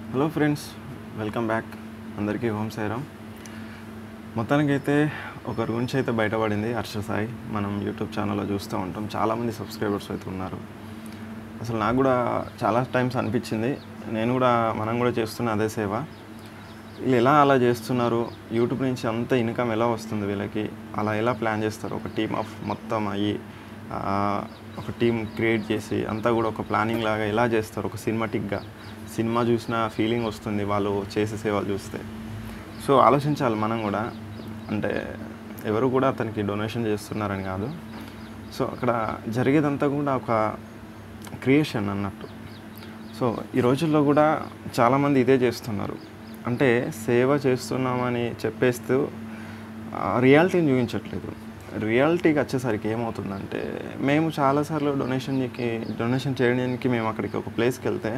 Hello friends welcome back అందరికీ home Sairam మొత్తానికైతే ఒకరి గురించి అయితే బయటపడింది హర్ష సాయి మనం యూట్యూబ్ ఛానల్లో చూస్తూ ఉంటాం చాలామంది సబ్స్క్రైబర్స్ అయితే ఉన్నారు అసలు నాకు కూడా చాలా టైమ్స్ అనిపించింది నేను కూడా మనం కూడా చేస్తున్న అదే సేవ వీళ్ళు ఎలా అలా చేస్తున్నారు యూట్యూబ్ నుంచి అంత ఇన్కమ్ ఎలా వస్తుంది వీళ్ళకి అలా ఎలా ప్లాన్ చేస్తారు ఒక టీమ్ ఆఫ్ మొత్తం అయ్యి ఆ, ఒక టీం క్రియేట్ చేసి అంతా కూడా ఒక ప్లానింగ్ లాగా ఎలా చేస్తారు ఒక సినిమాటిక్గా సినిమా చూసిన ఫీలింగ్ వస్తుంది వాళ్ళు చేసే సేవలు చూస్తే సో ఆలోచించాలి మనం కూడా అంటే ఎవరు కూడా అతనికి డొనేషన్ చేస్తున్నారని కాదు సో అక్కడ జరిగేదంతా కూడా ఒక క్రియేషన్ అన్నట్టు సో ఈ రోజుల్లో కూడా చాలామంది ఇదే చేస్తున్నారు అంటే సేవ చేస్తున్నామని చెప్పేస్తూ రియాలిటీని చూపించట్లేదు రియాలిటీకి వచ్చేసరికి ఏమవుతుందంటే మేము చాలాసార్లు డొనేషన్కి డొనేషన్ చేయడానికి మేము అక్కడికి ఒక ప్లేస్కి వెళ్తే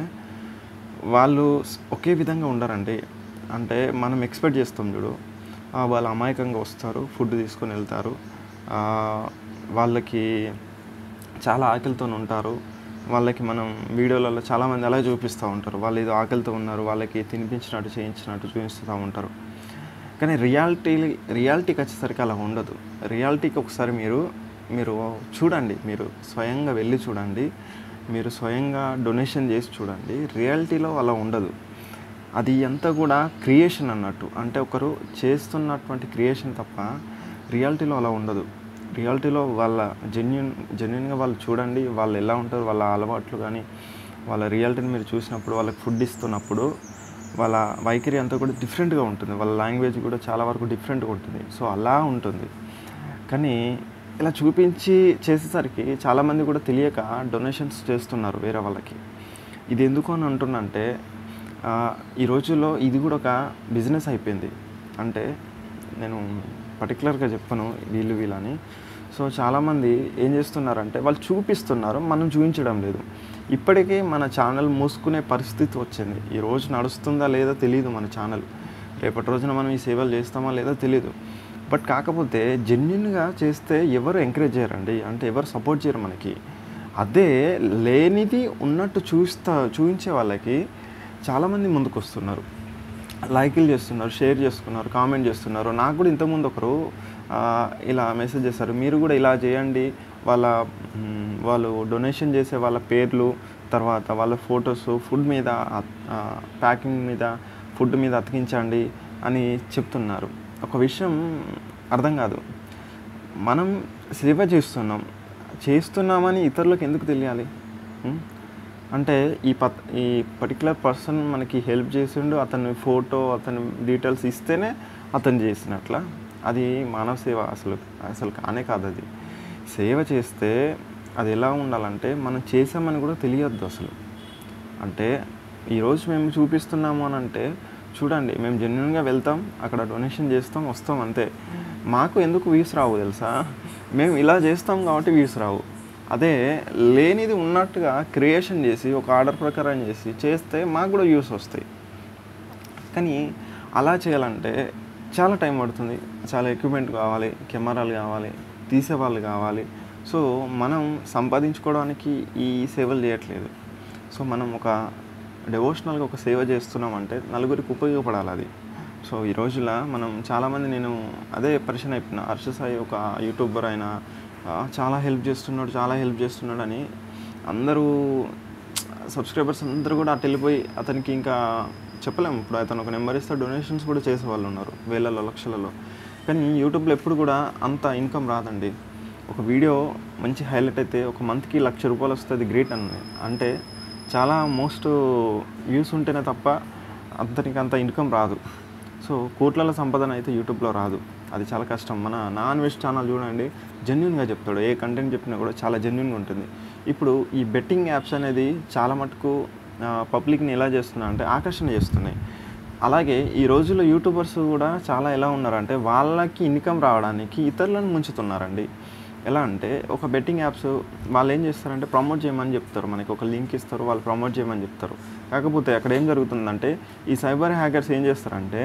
వాళ్ళు స్- ఒకే విధంగా ఉండరండి అంటే మనం ఎక్స్పెక్ట్ చేస్తాం చూడు ఆ, వాళ్ళు అమాయకంగా వస్తారు ఫుడ్ తీసుకొని వెళ్తారు ఆ, వాళ్ళకి చాలా ఆకలితో ఉంటారు వాళ్ళకి మనం వీడియోలలో చాలామంది అలా చూపిస్తూ ఉంటారు వాళ్ళు ఏదో ఆకలితో ఉన్నారు వాళ్ళకి తినిపించినట్టు చేయించినట్టు చూపిస్తూ ఉంటారు కానీ రియాలిటీ రియాలిటీకి వచ్చేసరికి అలా ఉండదు రియాలిటీకి ఒకసారి మీరు మీరు చూడండి మీరు స్వయంగా వెళ్ళి చూడండి మీరు స్వయంగా డొనేషన్ చేసి చూడండి రియాలిటీలో అలా ఉండదు అది అంతా కూడా క్రియేషన్ అన్నట్టు అంటే ఒకరు చేస్తున్నటువంటి క్రియేషన్ తప్ప రియాలిటీలో అలా ఉండదు రియాలిటీలో వాళ్ళ జెన్యున్ జెన్యున్గా వాళ్ళు చూడండి వాళ్ళు ఎలా ఉంటారు వాళ్ళ అలవాట్లు కానీ వాళ్ళ రియాలిటీని మీరు చూసినప్పుడు వాళ్ళకి ఫుడ్ ఇస్తున్నప్పుడు వాళ్ళ వైఖరి అంతా కూడా డిఫరెంట్గా ఉంటుంది వాళ్ళ లాంగ్వేజ్ కూడా చాలా వరకు డిఫరెంట్గా ఉంటుంది సో అలా ఉంటుంది కానీ ఇలా చూపించి చేసేసరికి చాలామంది కూడా తెలియక డొనేషన్స్ చేస్తున్నారు వేరే వాళ్ళకి ఇది ఎందుకు అని అంటున్నంటే ఆ, ఈ రోజుల్లో ఇది కూడా ఒక బిజినెస్ అయిపోయింది అంటే నేను పర్టికులర్గా చెప్పను వీళ్ళు వీళ్ళని సో చాలామంది ఏం చేస్తున్నారంటే వాళ్ళు చూపిస్తున్నారు మనం చూపించడం లేదు ఇప్పటికీ మన ఛానల్ మూసుకునే పరిస్థితి వచ్చింది ఈ రోజు నడుస్తుందా లేదా తెలియదు మన ఛానల్ రేపటి రోజున మనం ఈ సేవలు చేస్తామా లేదా తెలియదు బట్ కాకపోతే జెన్యున్గా చేస్తే ఎవరు ఎంకరేజ్ చేయరండి అంటే ఎవరు సపోర్ట్ చేయరు మనకి అదే లేనిది ఉన్నట్టు చూస్తా చూపించే వాళ్ళకి చాలామంది ముందుకు వస్తున్నారు లైకులు చేస్తున్నారు షేర్ చేస్తున్నారు కామెంట్ చేస్తున్నారు నాకు కూడా ఇంతకుముందు ఒకరు ఆ, ఇలా మెసేజ్ చేశారు మీరు కూడా ఇలా చేయండి వాళ్ళ మ్, వాళ్ళు డొనేషన్ చేసే వాళ్ళ పేర్లు తర్వాత వాళ్ళ ఫొటోస్ ఫుడ్ మీద ప్యాకింగ్ మీద ఫుడ్ మీద అతికించండి అని చెప్తున్నారు ఒక విషయం అర్థం కాదు మనం సేవ చేస్తున్నాం చేస్తున్నామని ఇతరులకు ఎందుకు తెలియాలి ఉం? అంటే ఈ పత్ ఈ పర్టికులర్ పర్సన్ మనకి హెల్ప్ చేసిండు అతని ఫోటో అతని డీటెయిల్స్ ఇస్తేనే అతను చేసినట్ల అది మానవ సేవ అసలు అసలు కానే కాదు అది సేవ చేస్తే అది ఎలా ఉండాలంటే మనం చేసామని కూడా తెలియద్దు అసలు అంటే ఈరోజు మేము చూపిస్తున్నాము అని అంటే చూడండి మేము జెన్యున్గా వెళ్తాం అక్కడ డొనేషన్ చేస్తాం వస్తాం అంతే మాకు ఎందుకు వ్యూస్ రావు తెలుసా మేము ఇలా చేస్తాం కాబట్టి వ్యూస్ రావు అదే లేనిది ఉన్నట్టుగా క్రియేషన్ చేసి ఒక ఆర్డర్ ప్రకారం చేసి చేస్తే మాకు కూడా వ్యూస్ వస్తాయి కానీ అలా చేయాలంటే చాలా టైం పడుతుంది చాలా ఎక్విప్మెంట్ కావాలి కెమెరాలు కావాలి తీసేవాళ్ళు కావాలి సో మనం సంపాదించుకోవడానికి ఈ సేవలు చేయట్లేదు సో మనం ఒక డెవోషనల్గా ఒక సేవ చేస్తున్నామంటే నలుగురికి ఉపయోగపడాలి అది సో ఈ రోజుల మనం చాలామంది నేను అదే పరిచయం అయిపోయిన హర్ష సాయి ఒక యూట్యూబర్ ఆయన ఆ, చాలా హెల్ప్ చేస్తున్నాడు చాలా హెల్ప్ చేస్తున్నాడు అని అందరూ సబ్స్క్రైబర్స్ అందరూ కూడా అటు వెళ్ళిపోయి అతనికి ఇంకా చెప్పలేము ఇప్పుడు అతను ఒక నెంబర్ ఇస్తే డొనేషన్స్ కూడా చేసే వాళ్ళు ఉన్నారు వేలలో లక్షలలో కానీ యూట్యూబ్లో ఎప్పుడు కూడా అంత ఇన్కమ్ రాదండి ఒక వీడియో మంచి హైలైట్ అయితే ఒక మంత్కి లక్ష రూపాయలు వస్తుంది గ్రేట్ అని అంటే చాలా మోస్ట్ వ్యూస్ ఉంటేనే తప్ప అతనికి అంత ఇన్కమ్ రాదు సో కోట్ల సంపాదన అయితే యూట్యూబ్లో రాదు అది చాలా కష్టం మన నాన్ వెజ్ ఛానల్ చూడండి జెన్యున్గా చెప్తాడు ఏ కంటెంట్ చెప్పినా కూడా చాలా జెన్యున్గా ఉంటుంది ఇప్పుడు ఈ బెట్టింగ్ యాప్స్ అనేది చాలా మటుకు పబ్లిక్ని ఎలా చేస్తున్నాయి అంటే ఆకర్షణ చేస్తున్నాయి అలాగే ఈ రోజుల్లో యూట్యూబర్స్ కూడా చాలా ఎలా ఉన్నారంటే వాళ్ళకి ఇన్కమ్ రావడానికి ఇతరులను ముంచుతున్నారండి ఎలా అంటే ఒక బెట్టింగ్ యాప్స్ వాళ్ళు ఏం చేస్తారంటే ప్రమోట్ చేయమని చెప్తారు మనకి ఒక లింక్ ఇస్తారు వాళ్ళు ప్రమోట్ చేయమని చెప్తారు కాకపోతే అక్కడ ఏం జరుగుతుందంటే ఈ సైబర్ హ్యాకర్స్ ఏం చేస్తారంటే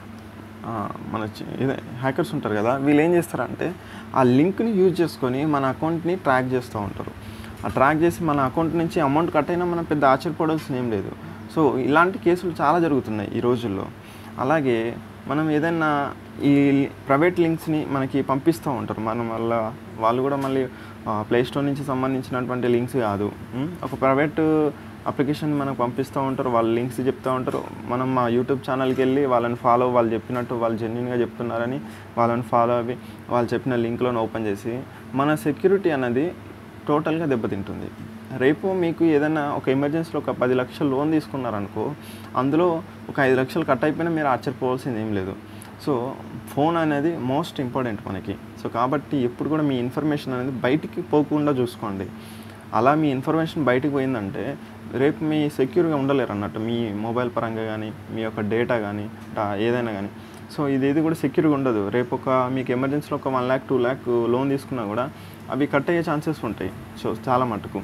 ఆ, మన చి- ఇదే హ్యాకర్స్ ఉంటారు కదా వీళ్ళు ఏం చేస్తారంటే ఆ లింక్ని యూజ్ చేసుకొని మన అకౌంట్ని ట్రాక్ చేస్తూ ఉంటారు ఆ ట్రాక్ చేసి మన అకౌంట్ నుంచి అమౌంట్ కట్ అయినా మనం పెద్ద ఆశ్చర్యపడాల్సిన ఏం లేదు సో ఇలాంటి కేసులు చాలా జరుగుతున్నాయి ఈ రోజుల్లో అలాగే మనం ఏదైనా ఈ ప్రైవేట్ లింక్స్ని మనకి పంపిస్తూ ఉంటారు మనం వల్ల వాళ్ళు కూడా మళ్ళీ ప్లే స్టోర్ నుంచి సంబంధించినటువంటి లింక్స్ కాదు ఉమ్, ఒక ప్రైవేట్ అప్లికేషన్ మనకు పంపిస్తూ ఉంటారు వాళ్ళు లింక్స్ చెప్తూ ఉంటారు మనం మా యూట్యూబ్ ఛానల్కి వెళ్ళి వాళ్ళని ఫాలో వాళ్ళు చెప్పినట్టు వాళ్ళు జెన్యున్గా చెప్తున్నారని వాళ్ళని ఫాలో అవి వాళ్ళు చెప్పిన లింక్లను ఓపెన్ చేసి మన సెక్యూరిటీ అనేది టోటల్గా దెబ్బతింటుంది రేపు మీకు ఏదైనా ఒక ఎమర్జెన్సీలో ఒక పది లక్షలు లోన్ తీసుకున్నారనుకో అందులో ఒక ఐదు లక్షలు కట్ అయిపోయినా మీరు ఆశ్చర్యపోవాల్సింది ఏం లేదు సో ఫోన్ అనేది మోస్ట్ ఇంపార్టెంట్ మనకి సో కాబట్టి ఎప్పుడు కూడా మీ ఇన్ఫర్మేషన్ అనేది బయటికి పోకుండా చూసుకోండి అలా మీ ఇన్ఫర్మేషన్ బయటికి పోయిందంటే రేపు మీ సెక్యూర్గా ఉండలేరు అన్నట్టు మీ మొబైల్ పరంగా కానీ మీ యొక్క డేటా కానీ ఏదైనా కానీ సో ఇదేది కూడా సెక్యూర్గా ఉండదు రేపు ఒక మీకు ఎమర్జెన్సీలో ఒక one lakh two lakh loan తీసుకున్నా కూడా అవి కట్ అయ్యే ఛాన్సెస్ ఉంటాయి సో చాలా మటుకు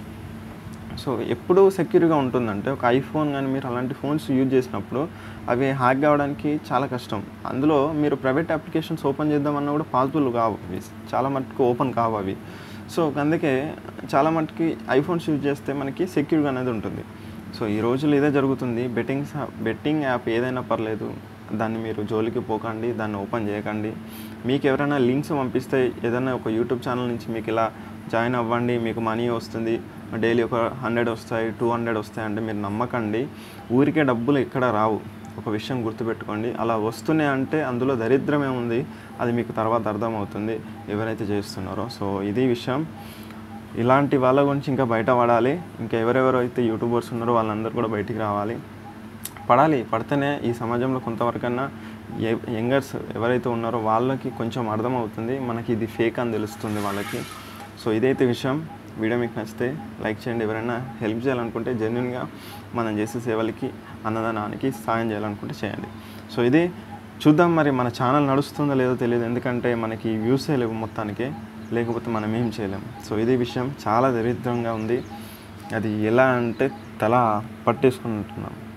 సో ఎప్పుడు సెక్యూర్గా ఉంటుందంటే ఒక ఐఫోన్ కానీ మీరు అలాంటి ఫోన్స్ యూజ్ చేసినప్పుడు అవి హ్యాక్ కావడానికి చాలా కష్టం అందులో మీరు ప్రైవేట్ అప్లికేషన్స్ ఓపెన్ చేద్దామన్నా కూడా పాసిబుల్ కావు అవి చాలా మటుకు ఓపెన్ కావు అవి సో అందుకే చాలా మటుకి ఐఫోన్స్ యూజ్ చేస్తే మనకి సెక్యూర్గా అనేది ఉంటుంది సో ఈ రోజుల్లో ఇదే జరుగుతుంది బెట్టింగ్ బెట్టింగ్ యాప్ ఏదైనా పర్లేదు దాన్ని మీరు జోలికి పోకండి దాన్ని ఓపెన్ చేయకండి మీకు ఎవరైనా లింక్స్ పంపిస్తే ఏదైనా ఒక యూట్యూబ్ ఛానల్ నుంచి మీకు ఇలా జాయిన్ అవ్వండి మీకు మనీ వస్తుంది డైలీ ఒక హండ్రెడ్ వస్తాయి టూ హండ్రెడ్ వస్తాయి అంటే మీరు నమ్మకండి ఊరికే డబ్బులు ఎక్కడ రావు ఒక విషయం గుర్తుపెట్టుకోండి అలా వస్తున్నాయి అంటే అందులో దరిద్రమే ఉంది అది మీకు తర్వాత అర్థమవుతుంది ఎవరైతే చేస్తున్నారో సో ఇది విషయం ఇలాంటి వాళ్ళ గురించి ఇంకా బయట పడాలి ఇంకా ఎవరెవరు అయితే యూట్యూబర్స్ ఉన్నారో వాళ్ళందరూ కూడా బయటికి రావాలి పడాలి పడితేనే ఈ సమాజంలో కొంతవరకన్నా యంగర్స్ ఎవరైతే ఉన్నారో వాళ్ళకి కొంచెం అర్థమవుతుంది మనకి ఇది ఫేక్ అని తెలుస్తుంది వాళ్ళకి సో ఇదైతే విషయం వీడియో మీకు నచ్చితే లైక్ చేయండి ఎవరైనా హెల్ప్ చేయాలనుకుంటే జెన్యున్గా మనం చేసే సేవలకి అన్నదానానికి సాయం చేయాలనుకుంటే చేయండి సో ఇది చూద్దాం మరి మన ఛానల్ నడుస్తుందో లేదో తెలియదు ఎందుకంటే మనకి వ్యూసే లేవు మొత్తానికి లేకపోతే మనం ఏం చేయలేం సో ఇది విషయం చాలా దరిద్రంగా ఉంది అది ఎలా అంటే తల పట్టేసుకుని ఉంటున్నాం